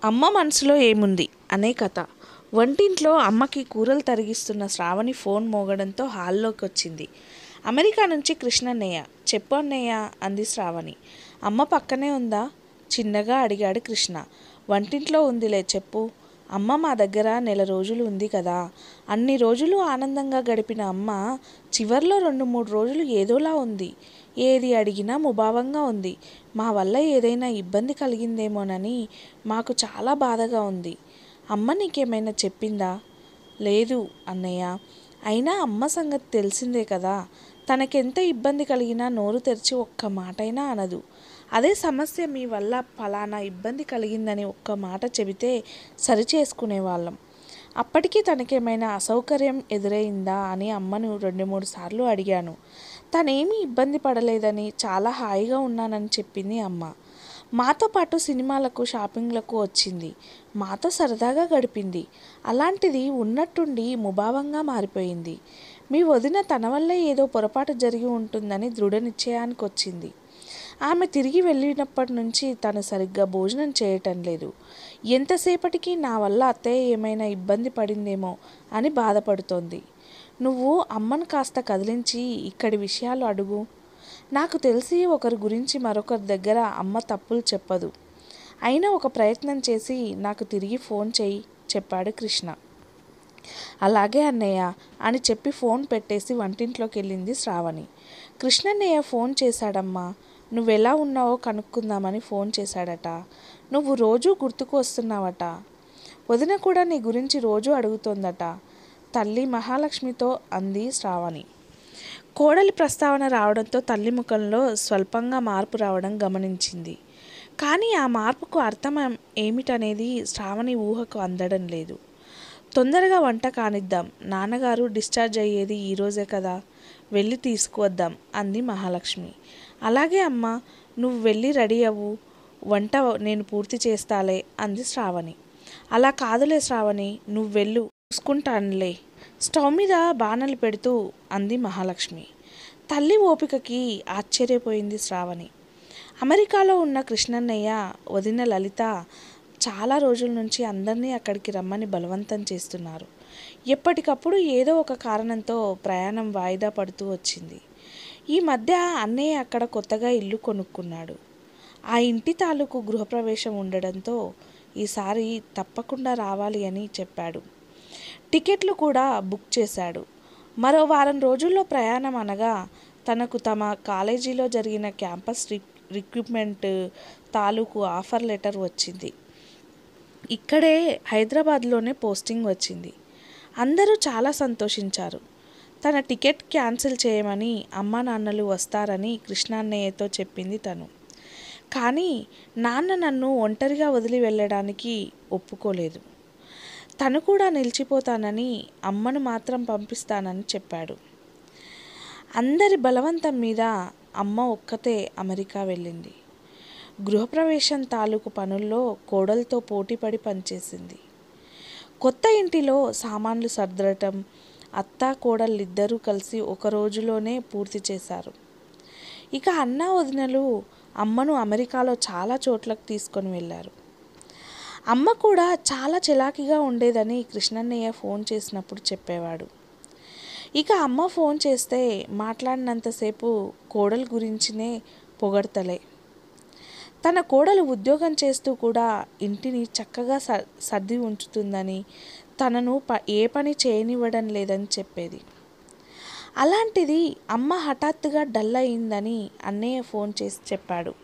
అమ్మ మనసులో ఏముంది అనే కథ వంటింట్లో అమ్మకి కూరలు తరిగిస్తున్న శ్రావణి ఫోన్ మోగడంతో హాల్లోకి వచ్చింది అమెరికా నుంచి కృష్ణన్నయ్య చెప్పు అన్నయ్య అంది శ్రావణి అమ్మ పక్కనే ఉందా చిన్నగా అడిగాడు కృష్ణ వంటింట్లో ఉందిలే చెప్పు అమ్మ మా దగ్గర నెల రోజులు ఉంది కదా అన్ని రోజులు ఆనందంగా గడిపిన అమ్మ చివర్లో రెండు మూడు రోజులు ఏదోలా ఉంది ఏది అడిగినా ముభావంగా ఉంది మా వల్ల ఏదైనా ఇబ్బంది కలిగిందేమోనని మాకు చాలా బాధగా ఉంది అమ్మ నీకేమైనా చెప్పిందా లేదు అన్నయ్య అయినా అమ్మ సంగతి తెలిసిందే కదా తనకెంత ఇబ్బంది కలిగినా నోరు తెరిచి ఒక్క మాటైనా అనదు అదే సమస్య మీ వల్ల ఫలానా ఇబ్బంది కలిగిందని ఒక్క మాట చెబితే సరి చేసుకునేవాళ్ళం అప్పటికి తనకేమైనా అసౌకర్యం ఎదురైందా అని అమ్మను రెండు మూడు సార్లు అడిగాను తనేమీ ఇబ్బంది పడలేదని చాలా హాయిగా ఉన్నానని చెప్పింది అమ్మ మాతో పాటు సినిమాలకు షాపింగ్లకు వచ్చింది మాతో సరదాగా గడిపింది అలాంటిది ఉన్నట్టుండి ముభావంగా మారిపోయింది మీ వదిన తన వల్లే ఏదో పొరపాటు జరిగి ఉంటుందని దృఢ నిశ్చయానికి వచ్చింది ఆమె తిరిగి వెళ్ళినప్పటి నుంచి తను సరిగ్గా భోజనం చేయటం లేదు ఎంతసేపటికి నా వల్ల అత్తయ్య ఏమైనా ఇబ్బంది పడిందేమో అని బాధపడుతోంది నువ్వు అమ్మను కాస్త కదిలించి ఇక్కడి విషయాలు అడుగు నాకు తెలిసి ఒకరి గురించి మరొకరి దగ్గర అమ్మ తప్పులు చెప్పదు అయినా ఒక ప్రయత్నం చేసి నాకు తిరిగి ఫోన్ చేయి చెప్పాడు కృష్ణ అలాగే అన్నయ్య అని చెప్పి ఫోన్ పెట్టేసి వంటింట్లోకి వెళ్ళింది శ్రావణి కృష్ణన్నయ్య ఫోన్ చేశాడమ్మా నువ్వెలా ఉన్నావో కనుక్కుందామని ఫోన్ చేశాడట నువ్వు రోజూ గుర్తుకు వస్తున్నావట వదిన కూడా నీ గురించి రోజు అడుగుతోందట తల్లి మహాలక్ష్మితో అంది శ్రావణి కోడలి ప్రస్తావన రావడంతో తల్లి ముఖంలో స్వల్పంగా మార్పు రావడం గమనించింది కానీ ఆ మార్పుకు అర్థం ఏమిటనేది శ్రావణి ఊహకు అందడం లేదు తొందరగా వంట కానిద్దాం నాన్నగారు డిశ్చార్జ్ అయ్యేది ఈరోజే కదా వెళ్ళి తీసుకువద్దాం అంది మహాలక్ష్మి అలాగే అమ్మ నువ్వు వెళ్ళి రెడీ అవ్వు వంట నేను పూర్తి చేస్తాలే అంది శ్రావణి అలా కాదులే శ్రావణి నువ్వు వెళ్ళు చూసుకుంటానులే స్టవ్ మీద బాణలు పెడుతూ అంది మహాలక్ష్మి తల్లి ఓపికకి ఆశ్చర్యపోయింది శ్రావణి అమెరికాలో ఉన్న కృష్ణన్నయ్య వదిన లలిత చాలా రోజుల నుంచి అందరినీ అక్కడికి రమ్మని బలవంతం చేస్తున్నారు ఎప్పటికప్పుడు ఏదో ఒక కారణంతో ప్రయాణం వాయిదా పడుతూ వచ్చింది ఈ మధ్య అన్నయ్య అక్కడ కొత్తగా ఇల్లు కొనుక్కున్నాడు ఆ ఇంటి తాలూకు గృహప్రవేశం ఉండడంతో ఈసారి తప్పకుండా రావాలి అని చెప్పాడు టికెట్లు కూడా బుక్ చేశాడు మరో వారం రోజుల్లో ప్రయాణం అనగా తనకు తమ కాలేజీలో జరిగిన క్యాంపస్ రి రిక్రూట్మెంట్ తాలూకు ఆఫర్ లెటర్ వచ్చింది ఇక్కడే హైదరాబాద్లోనే పోస్టింగ్ వచ్చింది అందరూ చాలా సంతోషించారు తన టికెట్ క్యాన్సిల్ చేయమని అమ్మా నాన్నలు వస్తారని కృష్ణాన్నయ్యతో చెప్పింది తను కానీ నాన్న నన్ను ఒంటరిగా వదిలి వెళ్ళడానికి ఒప్పుకోలేదు తను కూడా నిలిచిపోతానని అమ్మను మాత్రం పంపిస్తానని చెప్పాడు అందరి బలవంతం మీద అమ్మ ఒక్కతే అమెరికా వెళ్ళింది గృహప్రవేశం తాలూకు పనుల్లో కోడలతో పోటీపడి పనిచేసింది కొత్త ఇంటిలో సామాన్లు సర్దటం అత్త కోడళ్ళిద్దరూ కలిసి ఒక రోజులోనే పూర్తి చేశారు ఇక అన్న వదినలు అమ్మను అమెరికాలో చాలా చోట్లకు తీసుకొని వెళ్ళారు అమ్మ కూడా చాలా చిలాకిగా ఉండేదని కృష్ణన్నయ్య ఫోన్ చేసినప్పుడు చెప్పేవాడు ఇక అమ్మ ఫోన్ చేస్తే మాట్లాడినంతసేపు కోడలు గురించినే పొగడతలే తన కోడలు ఉద్యోగం చేస్తూ కూడా ఇంటిని చక్కగా స సర్ది ఉంచుతుందని తనను ప ఏ పని చేయనివ్వడం లేదని చెప్పేది అలాంటిది అమ్మ హఠాత్తుగా డల్ అయిందని అన్నయ్య ఫోన్ చేసి చెప్పాడు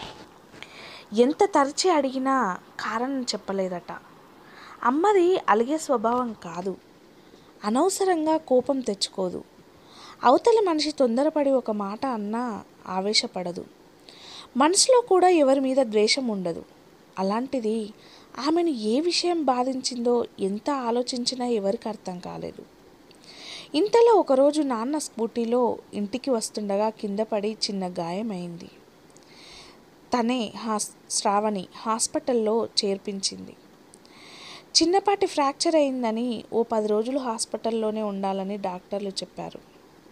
ఎంత తరచి అడిగినా కారణం చెప్పలేదట అమ్మది అలిగే స్వభావం కాదు అనవసరంగా కోపం తెచ్చుకోదు అవతల మనిషి తొందరపడి ఒక మాట అన్నా ఆవేశపడదు మనసులో కూడా ఎవరి మీద ద్వేషం ఉండదు అలాంటిది ఆమెను ఏ విషయం బాధించిందో ఎంత ఆలోచించినా ఎవరికి అర్థం కాలేదు ఇంతలో ఒకరోజు నాన్న స్కూటీలో ఇంటికి వస్తుండగా కింద పడి చిన్న గాయమైంది తనే హాస్ శ్రావణి హాస్పిటల్లో చేర్పించింది చిన్నపాటి ఫ్రాక్చర్ అయిందని ఓ పది రోజులు హాస్పిటల్లోనే ఉండాలని డాక్టర్లు చెప్పారు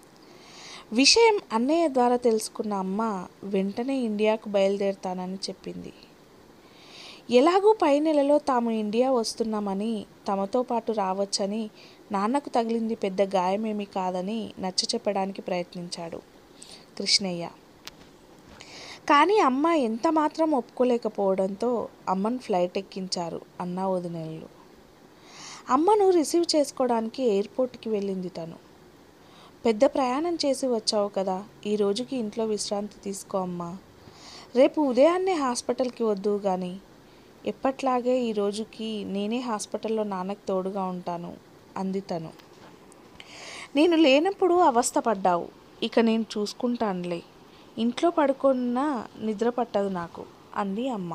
విషయం అన్నయ్య ద్వారా తెలుసుకున్న అమ్మ వెంటనే ఇండియాకు బయలుదేరుతానని చెప్పింది ఎలాగూ పై నెలలో తాము ఇండియా వస్తున్నామని తమతో పాటు రావచ్చని నాన్నకు తగిలింది పెద్ద గాయమేమీ కాదని నచ్చ చెప్పడానికి ప్రయత్నించాడు కృష్ణయ్య కానీ అమ్మ ఎంత మాత్రం ఒప్పుకోలేకపోవడంతో అమ్మను ఫ్లైట్ ఎక్కించారు అన్నా వదినలు అమ్మను రిసీవ్ చేసుకోవడానికి ఎయిర్పోర్ట్కి వెళ్ళింది తను పెద్ద ప్రయాణం చేసి వచ్చావు కదా ఈ రోజుకి ఇంట్లో విశ్రాంతి తీసుకో అమ్మా రేపు ఉదయాన్నే హాస్పిటల్కి వద్దు కానీ ఎప్పట్లాగే ఈ రోజుకి నేనే హాస్పిటల్లో నాన్నకు తోడుగా ఉంటాను అంది తను నేను లేనప్పుడు అవస్థపడ్డావు ఇక నేను చూసుకుంటానులే ఇంట్లో పడుకున్నా నిద్ర పట్టదు నాకు అంది అమ్మ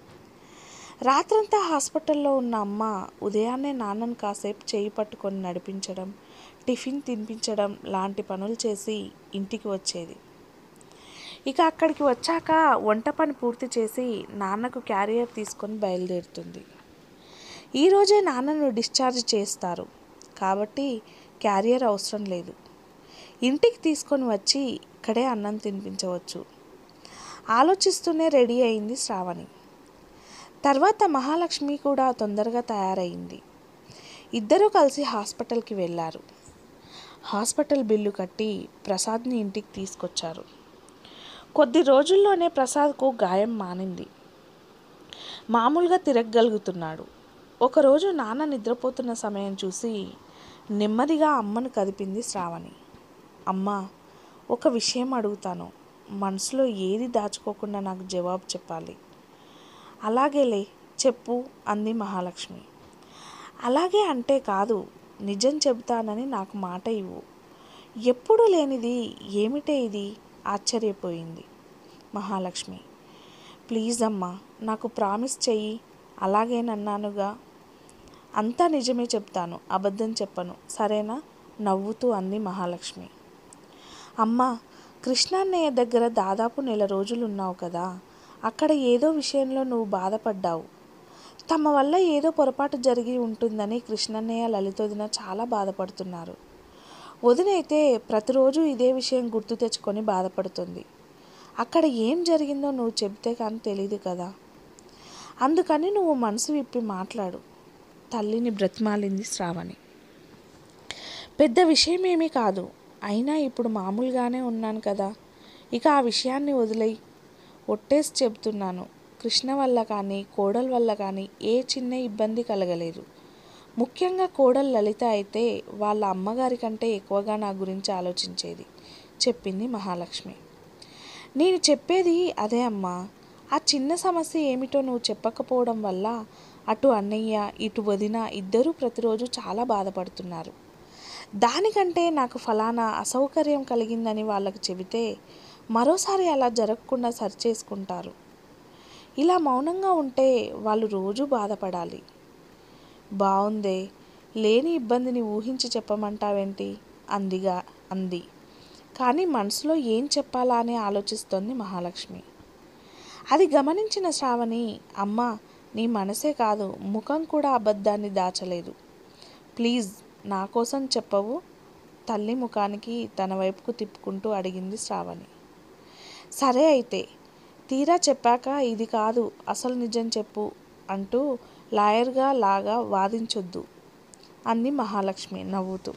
రాత్రంతా హాస్పిటల్లో ఉన్న అమ్మ ఉదయాన్నే నాన్నను కాసేపు చేయి పట్టుకొని నడిపించడం టిఫిన్ తినిపించడం లాంటి పనులు చేసి ఇంటికి వచ్చేది ఇక అక్కడికి వచ్చాక వంట పని పూర్తి చేసి నాన్నకు క్యారియర్ తీసుకొని బయలుదేరుతుంది ఈరోజే నాన్నను డిశ్చార్జ్ చేస్తారు కాబట్టి క్యారియర్ అవసరం లేదు ఇంటికి తీసుకొని వచ్చి ఇక్కడే అన్నం తినిపించవచ్చు ఆలోచిస్తూనే రెడీ అయింది శ్రావణి తర్వాత మహాలక్ష్మి కూడా తొందరగా తయారైంది ఇద్దరూ కలిసి హాస్పిటల్కి వెళ్ళారు హాస్పిటల్ బిల్లు కట్టి ప్రసాద్ని ఇంటికి తీసుకొచ్చారు కొద్ది రోజుల్లోనే ప్రసాద్కు గాయం మానింది మామూలుగా తిరగగలుగుతున్నాడు ఒకరోజు నాన్న నిద్రపోతున్న సమయం చూసి నెమ్మదిగా అమ్మను కదిపింది శ్రావణి అమ్మ ఒక విషయం అడుగుతాను మనసులో ఏది దాచుకోకుండా నాకు జవాబు చెప్పాలి అలాగేలే చెప్పు అంది మహాలక్ష్మి అలాగే అంటే కాదు నిజం చెబుతానని నాకు మాట ఇవ్వు ఎప్పుడూ లేనిది ఏమిటే ఇది ఆశ్చర్యపోయింది మహాలక్ష్మి ప్లీజ్ అమ్మా నాకు ప్రామిస్ చెయ్యి అలాగేనన్నానుగా అంతా నిజమే చెప్తాను అబద్ధం చెప్పను సరేనా నవ్వుతూ అంది మహాలక్ష్మి అమ్మా కృష్ణాన్నయ్య దగ్గర దాదాపు నెల రోజులు ఉన్నావు కదా అక్కడ ఏదో విషయంలో నువ్వు బాధపడ్డావు తమ వల్ల ఏదో పొరపాటు జరిగి ఉంటుందని కృష్ణన్నయ్య లలితొదిన చాలా బాధపడుతున్నారు వదినైతే ప్రతిరోజు ఇదే విషయం గుర్తు తెచ్చుకొని బాధపడుతుంది అక్కడ ఏం జరిగిందో నువ్వు చెబితే కానీ తెలియదు కదా అందుకని నువ్వు మనసు విప్పి మాట్లాడు తల్లిని బ్రతిమాలింది శ్రావణి పెద్ద విషయం ఏమీ కాదు అయినా ఇప్పుడు మామూలుగానే ఉన్నాను కదా ఇక ఆ విషయాన్ని వదిలేయి ఒట్టేసి చెబుతున్నాను కృష్ణ వల్ల కానీ కోడల వల్ల కానీ ఏ చిన్న ఇబ్బంది కలగలేదు ముఖ్యంగా కోడలు లలిత అయితే వాళ్ళ అమ్మగారి కంటే ఎక్కువగా నా గురించి ఆలోచించేది చెప్పింది మహాలక్ష్మి నేను చెప్పేది అదే అమ్మా ఆ చిన్న సమస్య ఏమిటో నువ్వు చెప్పకపోవడం వల్ల అటు అన్నయ్య ఇటు వదిన ఇద్దరూ ప్రతిరోజు చాలా బాధపడుతున్నారు దానికంటే నాకు ఫలానా అసౌకర్యం కలిగిందని వాళ్ళకు చెబితే మరోసారి అలా జరగకుండా సరిచేసుకుంటారు ఇలా మౌనంగా ఉంటే వాళ్ళు రోజు బాధపడాలి బాగుందే లేని ఇబ్బందిని ఊహించి చెప్పమంటావేంటి అందిగా అంది కానీ మనసులో ఏం చెప్పాలా అని ఆలోచిస్తోంది మహాలక్ష్మి అది గమనించిన శ్రావణి అమ్మ నీ మనసే కాదు ముఖం కూడా అబద్ధాన్ని దాచలేదు ప్లీజ్ నా కోసం చెప్పవు తల్లి ముఖానికి తన వైపుకు తిప్పుకుంటూ అడిగింది శ్రావణి సరే అయితే తీరా చెప్పాక ఇది కాదు అసలు నిజం చెప్పు అంటూ లాయర్గా లాగా వాదించొద్దు అంది మహాలక్ష్మి నవ్వుతూ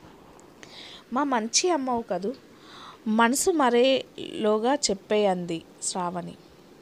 మా మంచి అమ్మవు కదూ మనసు మరేలోగా చెప్పే అంది శ్రావణి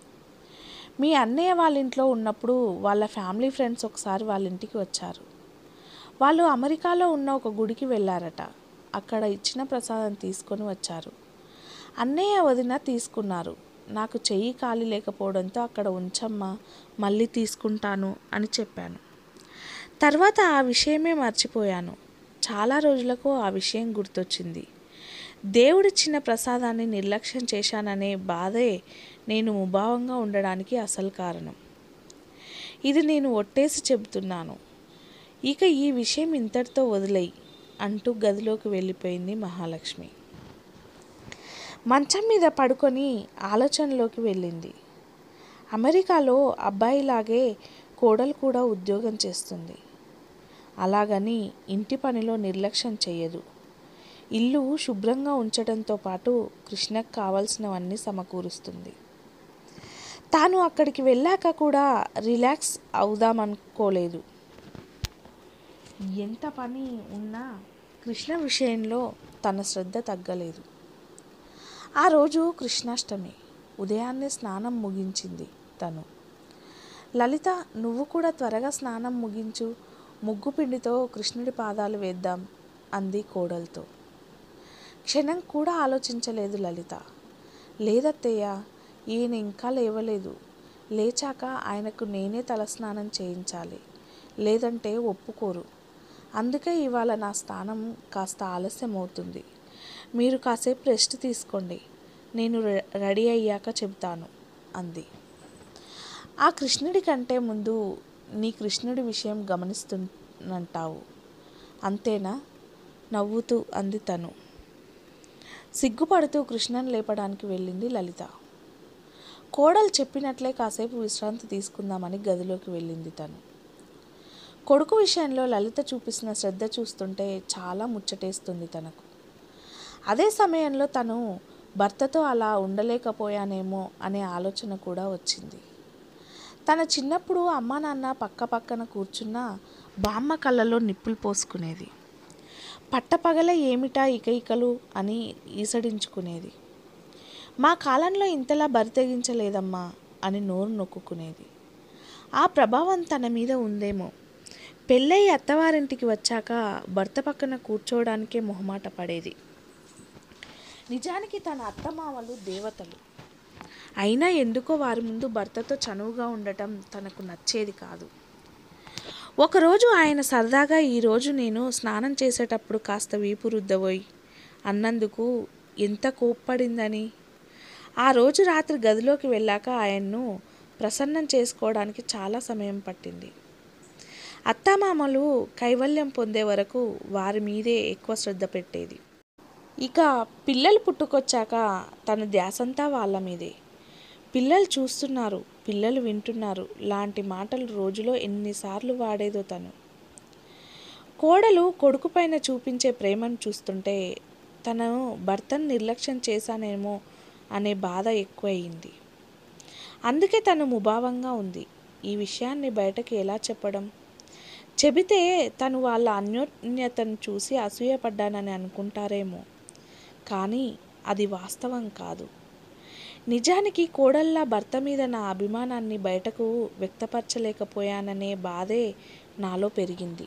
మీ అన్నయ్య వాళ్ళ ఇంట్లో ఉన్నప్పుడు వాళ్ళ ఫ్యామిలీ ఫ్రెండ్స్ ఒకసారి వాళ్ళ ఇంటికి వచ్చారు వాళ్ళు అమెరికాలో ఉన్న ఒక గుడికి వెళ్ళారట అక్కడ ఇచ్చిన ప్రసాదం తీసుకొని వచ్చారు అన్నయ్య వదిన తీసుకున్నారు నాకు చెయ్యి ఖాళీ లేకపోవడంతో అక్కడ ఉంచమ్మా మళ్ళీ తీసుకుంటాను అని చెప్పాను తర్వాత ఆ విషయమే మర్చిపోయాను చాలా రోజులకు ఆ విషయం గుర్తొచ్చింది దేవుడిచ్చిన ప్రసాదాన్ని నిర్లక్ష్యం చేశాననే బాధే నేను ముభావంగా ఉండడానికి అసలు కారణం ఇది నేను ఒట్టేసి చెబుతున్నాను ఇక ఈ విషయం ఇంతటితో వదిలేయి అంటూ గదిలోకి వెళ్ళిపోయింది మహాలక్ష్మి మంచం మీద పడుకొని ఆలోచనలోకి వెళ్ళింది అమెరికాలో అబ్బాయిలాగే కోడలు కూడా ఉద్యోగం చేస్తుంది అలాగని ఇంటి పనిలో నిర్లక్ష్యం చేయదు ఇల్లు శుభ్రంగా ఉంచడంతో పాటు కృష్ణకు కావలసినవన్నీ సమకూరుస్తుంది తాను అక్కడికి వెళ్ళాక కూడా రిలాక్స్ అవుదామనుకోలేదు ఎంత పని ఉన్నా కృష్ణ విషయంలో తన శ్రద్ధ తగ్గలేదు ఆ రోజు కృష్ణాష్టమి ఉదయాన్నే స్నానం ముగించింది తను లలిత నువ్వు కూడా త్వరగా స్నానం ముగించు ముగ్గు పిండితో కృష్ణుడి పాదాలు వేద్దాం అంది కోడలతో క్షణం కూడా ఆలోచించలేదు లలిత లేదత్తయ్య ఈయన ఇంకా లేవలేదు లేచాక ఆయనకు నేనే తలస్నానం చేయించాలి లేదంటే ఒప్పుకోరు అందుకే ఇవాళ నా స్నానం కాస్త ఆలస్యం అవుతుంది మీరు కాసేపు రెస్ట్ తీసుకోండి నేను రె- రెడీ అయ్యాక చెబుతాను అంది ఆ కృష్ణుడి కంటే ముందు నీ కృష్ణుడి విషయం గమనిస్తున్నంటావు అంతేనా నవ్వుతూ అంది తను సిగ్గుపడుతూ కృష్ణను లేపడానికి వెళ్ళింది లలిత కోడలు చెప్పినట్లే కాసేపు విశ్రాంతి తీసుకుందామని గదిలోకి వెళ్ళింది తను కొడుకు విషయంలో లలిత చూపిస్తున్న శ్రద్ధ చూస్తుంటే చాలా ముచ్చటేస్తుంది తనకు అదే సమయంలో తను భర్తతో అలా ఉండలేకపోయానేమో అనే ఆలోచన కూడా వచ్చింది తన చిన్నప్పుడు అమ్మా నాన్న పక్క పక్కన కూర్చున్న బామ్మ కళ్ళలో నిప్పులు పోసుకునేది పట్టపగల ఏమిటా ఇకయికలు అని ఈసడించుకునేది మా కాలంలో ఇంతలా బరి తెగించలేదమ్మా అని నోరు నొక్కుకునేది ఆ ప్రభావం తన మీద ఉందేమో పెళ్ళయి అత్తవారింటికి వచ్చాక భర్త పక్కన కూర్చోవడానికే మొహమాట పడేది నిజానికి తన అత్తమామలు దేవతలు అయినా ఎందుకో వారి ముందు భర్తతో చనువుగా ఉండటం తనకు నచ్చేది కాదు ఒకరోజు ఆయన సరదాగా ఈరోజు నేను స్నానం చేసేటప్పుడు కాస్త వీపు రుద్దబోయి అన్నందుకు ఎంత కోప్పడిందని ఆ రోజు రాత్రి గదిలోకి వెళ్ళాక ఆయన్ను ప్రసన్నం చేసుకోవడానికి చాలా సమయం పట్టింది అత్తామామలు కైవల్యం పొందే వరకు వారి మీదే ఎక్కువ శ్రద్ధ పెట్టేది ఇక పిల్లలు పుట్టుకొచ్చాక తన ధ్యాసంతా వాళ్ళ మీదే పిల్లలు చూస్తున్నారు పిల్లలు వింటున్నారు లాంటి మాటలు రోజులో ఎన్నిసార్లు వాడేదో తను కోడలు కొడుకు పైన చూపించే ప్రేమను చూస్తుంటే తను భర్తను నిర్లక్ష్యం చేశానేమో అనే బాధ ఎక్కువయింది అందుకే తను ముభావంగా ఉంది ఈ విషయాన్ని బయటకు ఎలా చెప్పడం చెబితే తను వాళ్ళ అన్యోన్యతను చూసి అసూయపడ్డానని అనుకుంటారేమో కానీ అది వాస్తవం కాదు నిజానికి కోడల్లా భర్త మీద నా అభిమానాన్ని బయటకు వ్యక్తపరచలేకపోయాననే బాధే నాలో పెరిగింది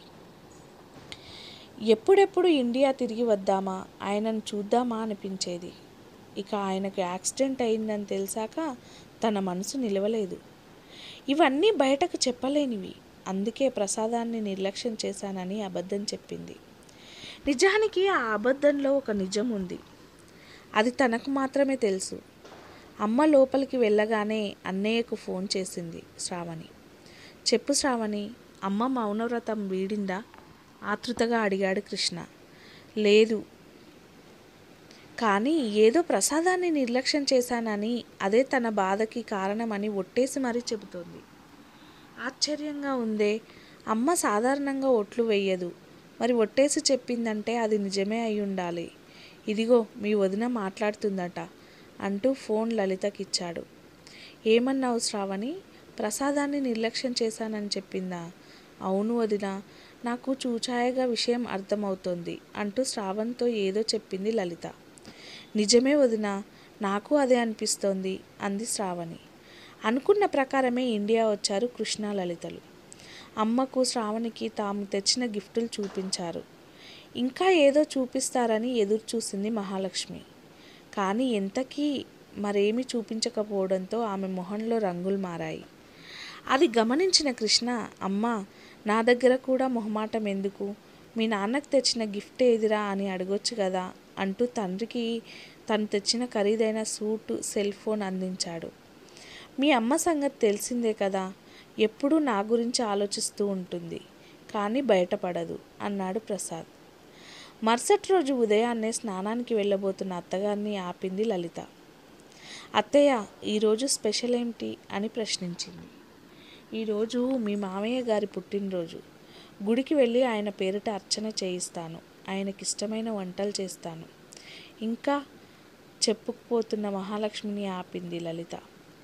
ఎప్పుడెప్పుడు ఇండియా తిరిగి వద్దామా ఆయనను చూద్దామా అనిపించేది ఇక ఆయనకు యాక్సిడెంట్ అయిందని తెలిసాక తన మనసు నిలవలేదు ఇవన్నీ బయటకు చెప్పలేనివి అందుకే ప్రసాదాన్ని నిర్లక్ష్యం చేశానని అబద్ధం చెప్పింది నిజానికి ఆ అబద్ధంలో ఒక నిజం ఉంది అది తనకు మాత్రమే తెలుసు అమ్మ లోపలికి వెళ్ళగానే అన్నయ్యకు ఫోన్ చేసింది శ్రావణి చెప్పు శ్రావణి అమ్మ మౌనవ్రతం వీడిందా ఆతృతగా అడిగాడు కృష్ణ లేదు కానీ ఏదో ప్రసాదాన్ని నిర్లక్ష్యం చేశానని అదే తన బాధకి కారణమని ఒట్టేసి మరీ చెబుతోంది ఆశ్చర్యంగా ఉందే అమ్మ సాధారణంగా ఒట్లు వేయదు మరి ఒట్టేసి చెప్పిందంటే అది నిజమే అయి ఉండాలి ఇదిగో మీ వదిన మాట్లాడుతుందట అంటూ ఫోన్ లలితకిచ్చాడు ఏమన్నావు శ్రావణి ప్రసాదాన్ని నిర్లక్ష్యం చేశానని చెప్పిందా అవును వదిన నాకు చూచాయగా విషయం అర్థమవుతోంది అంటూ శ్రావణ్తో ఏదో చెప్పింది లలిత నిజమే వదిన నాకు అదే అనిపిస్తోంది అంది శ్రావణి అనుకున్న ప్రకారమే ఇండియా వచ్చారు కృష్ణ లలితలు అమ్మకు శ్రావణికి తాము తెచ్చిన గిఫ్టులు చూపించారు ఇంకా ఏదో చూపిస్తారని ఎదురు చూసింది మహాలక్ష్మి కానీ ఎంతకీ మరేమీ చూపించకపోవడంతో ఆమె మొహంలో రంగులు మారాయి అది గమనించిన కృష్ణ అమ్మ నా దగ్గర కూడా మొహమాటం ఎందుకు మీ నాన్నకు తెచ్చిన గిఫ్ట్ ఏదిరా అని అడగొచ్చు కదా అంటూ తండ్రికి తను తెచ్చిన ఖరీదైన సూటు సెల్ ఫోన్ అందించాడు మీ అమ్మ సంగతి తెలిసిందే కదా ఎప్పుడూ నా గురించి ఆలోచిస్తూ ఉంటుంది కానీ బయటపడదు అన్నాడు ప్రసాద్ మరుసటి రోజు ఉదయాన్నే స్నానానికి వెళ్ళబోతున్న అత్తగారిని ఆపింది లలిత అత్తయ్య ఈరోజు స్పెషల్ ఏమిటి అని ప్రశ్నించింది ఈరోజు మీ మామయ్య గారి పుట్టినరోజు గుడికి వెళ్ళి ఆయన పేరిట అర్చన చేయిస్తాను ఆయనకి ఇష్టమైన వంటలు చేస్తాను ఇంకా చెప్పుకుపోతున్న మహాలక్ష్మిని ఆపింది లలిత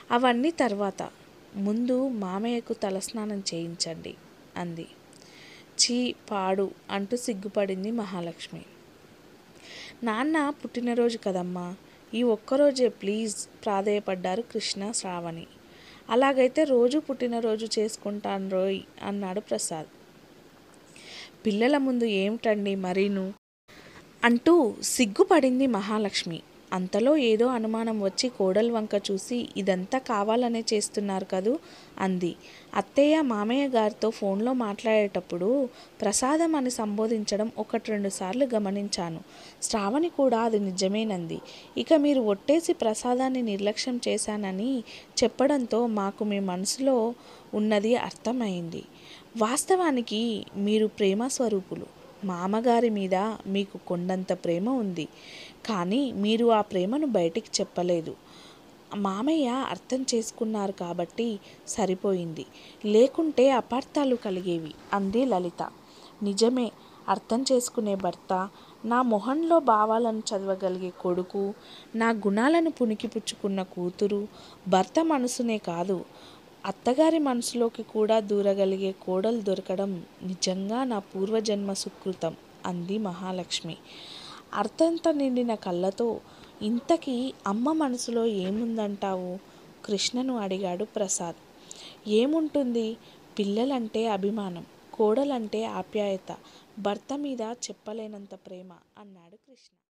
అవన్నీ తర్వాత ముందు మామయ్యకు తలస్నానం చేయించండి అంది చీ పాడు అంటూ సిగ్గుపడింది మహాలక్ష్మి నాన్న పుట్టినరోజు కదమ్మా ఈ ఒక్కరోజే ప్లీజ్ ప్రాధేయపడ్డారు కృష్ణ శ్రావణి అలాగైతే రోజు పుట్టినరోజు చేసుకుంటాను రోయ్ అన్నాడు ప్రసాద్ పిల్లల ముందు ఏమిటండి మరీను అంటూ సిగ్గుపడింది మహాలక్ష్మి అంతలో ఏదో అనుమానం వచ్చి కోడలు వంక చూసి ఇదంతా కావాలనే చేస్తున్నారు కదూ అంది అత్తయ్య మామయ్య గారితో ఫోన్లో మాట్లాడేటప్పుడు ప్రసాదం అని సంబోధించడం ఒకటి రెండు సార్లు గమనించాను శ్రావణి కూడా అది నిజమేనంది ఇక మీరు ఒట్టేసి ప్రసాదాన్ని నిర్లక్ష్యం చేశానని చెప్పడంతో మాకు మీ మనసులో ఉన్నది అర్థమైంది వాస్తవానికి మీరు ప్రేమ స్వరూపులు మామగారి మీద మీకు కొండంత ప్రేమ ఉంది కానీ మీరు ఆ ప్రేమను బయటికి చెప్పలేదు మామయ్య అర్థం చేసుకున్నారు కాబట్టి సరిపోయింది లేకుంటే అపార్థాలు కలిగేవి అంది లలిత నిజమే అర్థం చేసుకునే భర్త నా మొహంలో భావాలను చదవగలిగే కొడుకు నా గుణాలను పుణికిపుచ్చుకున్న కూతురు భర్త మనసునే కాదు అత్తగారి మనసులోకి కూడా దూరగలిగే కోడలు దొరకడం నిజంగా నా పూర్వజన్మ సుకృతం అంది మహాలక్ష్మి అర్థంతో నిండిన కళ్ళతో ఇంతకీ అమ్మ మనసులో ఏముందంటావు కృష్ణను అడిగాడు ప్రసాద్ ఏముంటుంది పిల్లలంటే అభిమానం కోడలంటే ఆప్యాయత భర్త మీద చెప్పలేనంత ప్రేమ అన్నాడు కృష్ణ